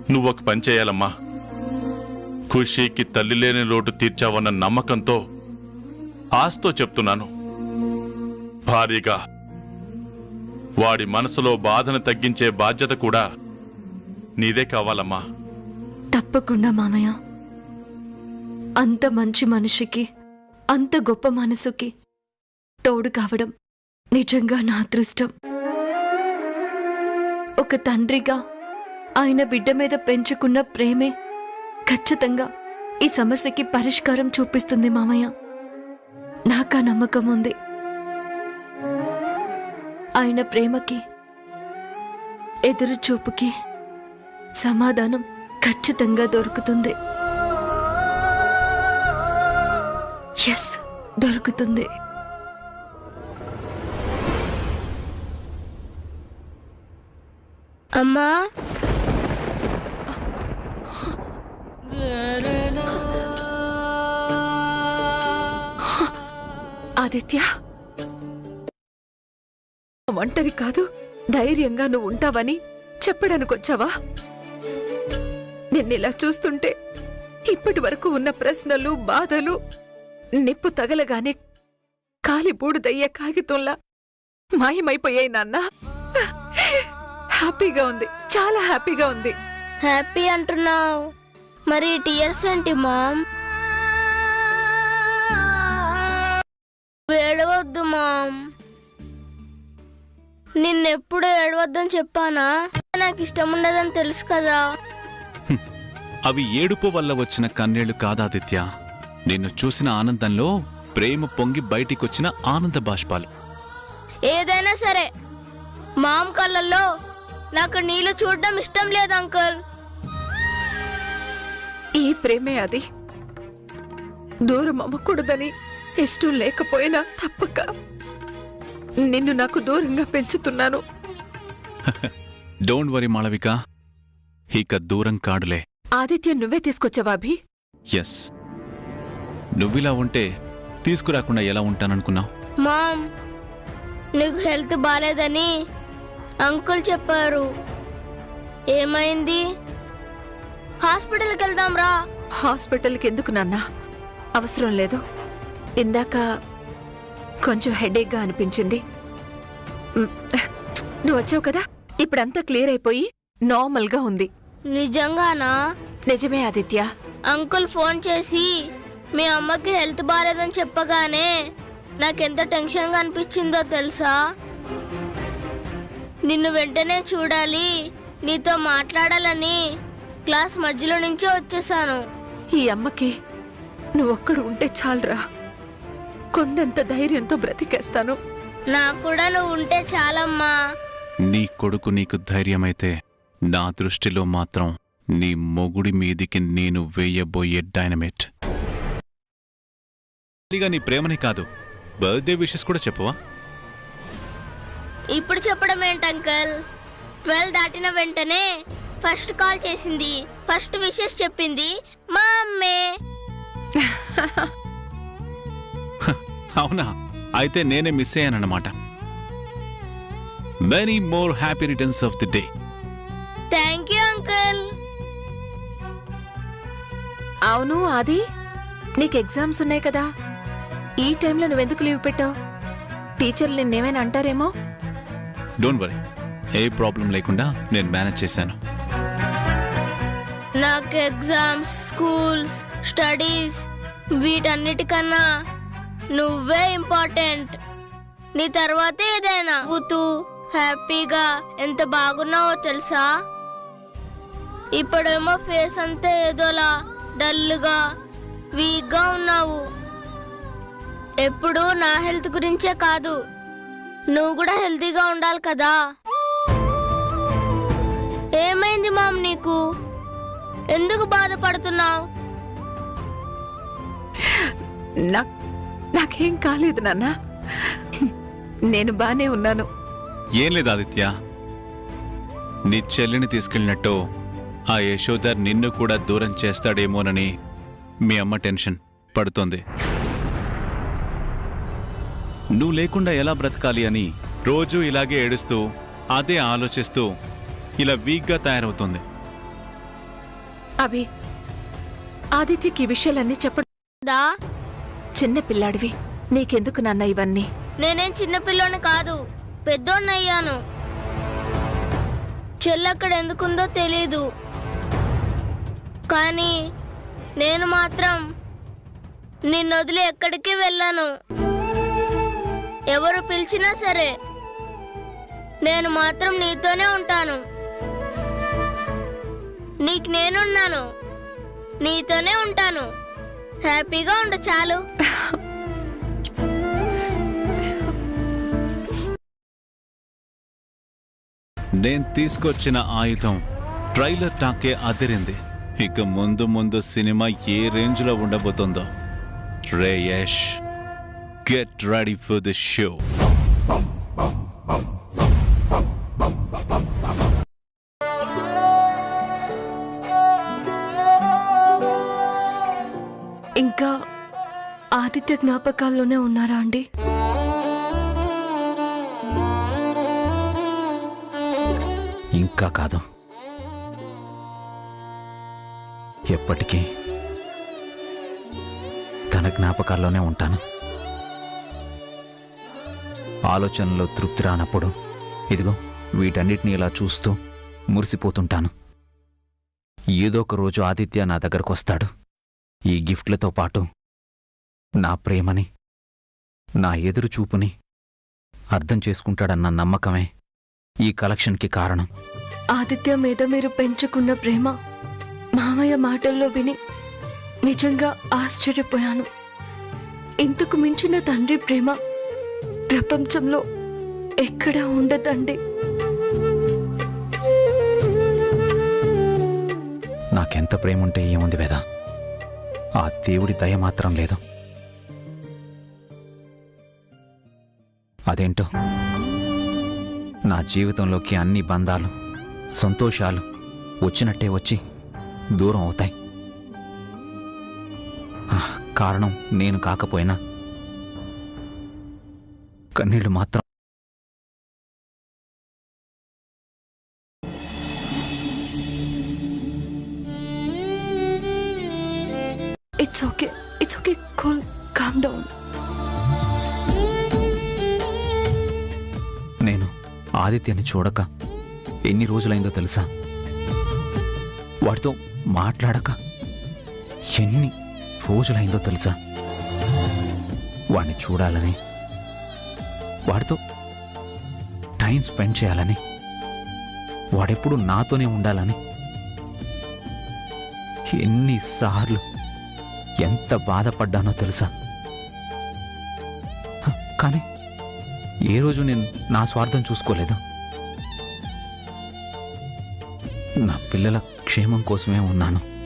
నువ్వు ఒక పని చేయాలమ్మా ఖుషీకి తల్లి లేని లోటు తీర్చావన్న నమ్మకంతో ఆస్తో చెప్తున్నాను భారీగా వాడి మనసులో బాధను తగ్గించే బాధ్యత కూడా నీదే కావాలమ్మా తప్పకుండా మామయ్య అంత మంచి మనిషికి అంత గొప్ప మనసుకి తోడు కావడం నిజంగా నా అదృష్టం ఒక తండ్రిగా ఆయన బిడ్డ మీద పెంచుకున్న ప్రేమే ఖచ్చితంగా ఈ సమస్యకి పరిష్కారం చూపిస్తుంది మామయ్య నాకా నమ్మకం ఉంది ఆయన ప్రేమకి ఎదురు చూపుకి సమాధానం ఖచ్చితంగా దొరుకుతుంది ఎస్ దొరుకుతుంది అమ్మా ఆదిత్య ఒంటరి కాదు ధైర్యంగా నువ్వు ఉంటావని చెప్పడానికి వచ్చావా నిన్నిలా చూస్తుంటే ఇప్పటి వరకు ఉన్న ప్రశ్నలు బాధలు నిప్పు తగలగానే కాలి బూడిదయ్యే కాగితంలా మాయమైపోయాయి నాన్న హ్యాపీగా ఉంది చాలా హ్యాపీగా ఉంది హ్యాపీ అంటున్నావు మరి టీయర్స్ ఏంటి మామ్ ఏడవద్దు మామ్ నిన్నెప్పుడు ఏడవద్దని చెప్పానా నాకు ఇష్టం ఉండదని తెలుసు కదా అవి ఏడుపు వల్ల వచ్చిన కన్నీళ్లు కాదాదిత్య నిన్ను చూసిన ఆనందంలో ప్రేమ పొంగి బయటికొచ్చిన ఆనంద బాష్పాలు ఏదైనా సరే మామ్ కళ్ళల్లో నాకు నీళ్ళు చూడడం ఇష్టం లేదు అంకుల్ ఈ ప్రేమే అది దూరం అవ్వకూడదని ఇష్టం లేకపోయినా తప్పక నిన్ను నాకు దూరంగా పెంచుతున్నాను డోంట్ వరీ మాళవిక ఇక దూరం కాడులే ఆదిత్య నువ్వే తీసుకొచ్చావా అభి ఎస్ నువ్విలా ఉంటే తీసుకురాకుండా ఎలా ఉంటాననుకున్నావు మామ్ నీకు హెల్త్ బాలేదని అంకుల్ చెప్పారు ఏమైంది హాస్పిటల్కి వెళ్దాం రా హాస్పిటల్కి ఎందుకు నాన్న అవసరం లేదు ఇందాక కొంచెం హెడేక్గా అనిపించింది మ్, నువ్వు వచ్చావు కదా ఇప్పుడంతా క్లియర్ అయిపోయి నార్మల్గా ఉంది నిజంగానా నిజమే ఆదిత్య అంకుల్ ఫోన్ చేసి మీ అమ్మకి హెల్త్ బాలేదని చెప్పగానే నాకెంత టెన్షన్గా అనిపించిందో తెలుసా నిన్ను వెంటనే చూడాలి నీతో మాట్లాడాలని క్లాస్ మధ్యలో నుంచే వచ్చేసాను ఈ అమ్మకి నువ్వొక్కడు ఉంటే చాలరా కొండంత ధైర్యంతో బ్రతికేస్తాను నాకు కూడా నువ్వు ఉంటే చాలమ్మా నీ కొడుకు నీకు ధైర్యమైతే నా దృష్టిలో మాత్రం నీ మొగుడి మీదికి నేను వేయబోయే డైనమిట్ ఇక నీ ప్రేమని కాదు బర్త్డే విషెస్ కూడా చెప్పవా ఇప్పుడు చెప్పడం ఏంటి అంకల్ ట్వెల్వ్ దాటిన వెంటనే ఫస్ట్ కాల్ చేసింది ఫస్ట్ విషెస్ చెప్పింది మా అమ్మే అవునా అయితే నేనే మిస్ అయ్యానన్నమాట many more happy returns of the day thank you uncle అవును ఆది నీకు ఎగ్జామ్స్ ఉన్నాయి కదా ఈ టైంలో నువ్వెందుకు లీవ్ పెట్టావు టీచర్లు నిన్నేమైనా అంటారేమో డోంట్ వరీ ఏ ప్రాబ్లం లేకుండా నేను మేనేజ్ చేశాను నాకు ఎగ్జామ్స్ స్కూల్స్ స్టడీస్ వీటన్నిటికన్నా నువ్వే ఇంపార్టెంట్ నీ తర్వాత ఏదైనా ఊతూ హ్యాపీగా ఎంత బాగున్నావో తెలుసా ఇప్పుడేమో ఫేస్ అంతా ఏదోలా డల్గా వీక్గా ఉన్నావు ఎప్పుడు నా హెల్త్ గురించే కాదు నువ్వు కూడా హెల్తీగా ఉండాలి కదా ఏమైంది మామ్ నీకు ఎందుకు బాధపడుతున్నావు నా నాకేం కాలేదు నాన్న నేను బానే ఉన్నాను ఏం లేదు ఆదిత్య నీ చెల్లిని తీసుకెళ్ళినట్టు ఆ యశోధర్ నిన్ను కూడా దూరం చేస్తాడేమోనని మీ అమ్మ టెన్షన్ పడుతోంది నువ్వు లేకుండా ఎలా బ్రతకాలి అని రోజూ ఇలాగే ఏడుస్తూ అదే ఆలోచిస్తూ ఇలా వీక్గా తయారవుతుంది అభి ఆదిత్యకి ఈ విషయాలన్నీ చెప్పడం దా చిన్న పిల్లాడివి నీకెందుకు నాన్న ఇవన్నీ నేనేం చిన్నపిల్లని కాదు పెద్దోన్నయ్యాను చెల్లెక్కడ ఎందుకుందో తెలీదు కానీ నేను మాత్రం నిన్ను వదిలి ఎక్కడికి వెళ్ళాను ఎవరు పిలిచినా సరే నేను మాత్రం నీతోనే ఉంటాను నీకు నేనున్నాను నీతోనే ఉంటాను హ్యాపీగా ఉండు చాలు నేను తీసుకొచ్చిన ఆయుధం ట్రైలర్ టాకే అదిరింది ఇక ముందు ముందు సినిమా ఏ రేంజ్లో ఉండబోతుందో రే Yash get ready for the show ఇంకా ఆదిత్య జ్ఞాపకాల్లోనే ఉన్నారా అండి ఇంకా కాదు ఎప్పటికీ తన జ్ఞాపకాల్లోనే ఉంటాను ఆలోచనలో తృప్తి రానప్పుడు ఇదిగో వీటన్నిటిని ఇలా చూస్తూ మురిసిపోతుంటాను ఏదో ఒక రోజు ఆదిత్య నా దగ్గరకు వస్తాడు ఈ గిఫ్ట్లతో పాటు నా ప్రేమని నా ఎదురు చూపుని అర్థం చేసుకుంటాడన్న నమ్మకమే ఈ కలెక్షన్కి కారణం ఆదిత్య మీద మీరు పెంచుకున్న ప్రేమ మామయ్య మాటల్లో విని నిజంగా ఆశ్చర్యపోయాను ఇంతకు మించిన తండ్రి ప్రేమ ప్రపంచంలో ఎక్కడా ఉండదండి నాకెంత ప్రేముంటే ఏముంది వేద ఆ దేవుడి దయ మాత్రం లేదు అదేంటో నా జీవితంలోకి అన్ని బంధాలు సంతోషాలు వచ్చినట్టే వచ్చి దూరం అవుతాయి ఆ, కారణం నేను కాకపోయినా కన్నీళ్లు మాత్రం it's okay it's okay cool calm down నేను ఆదిత్యని చూడక ఎన్ని రోజులైందో తెలుసా వాడితో మాట్లాడక ఎన్ని రోజులైందో తెలుసా వాడిని చూడాలని వాడితో టైం స్పెండ్ చేయాలని వాడెప్పుడు నాతోనే ఉండాలని ఎన్నిసార్లు ఎంత బాధపడ్డానో తెలుసా హ, కానీ ఏ రోజు నేను నా స్వార్థం చూసుకోలేదు నా పిల్లల క్షేమం కోసమే ఉన్నాను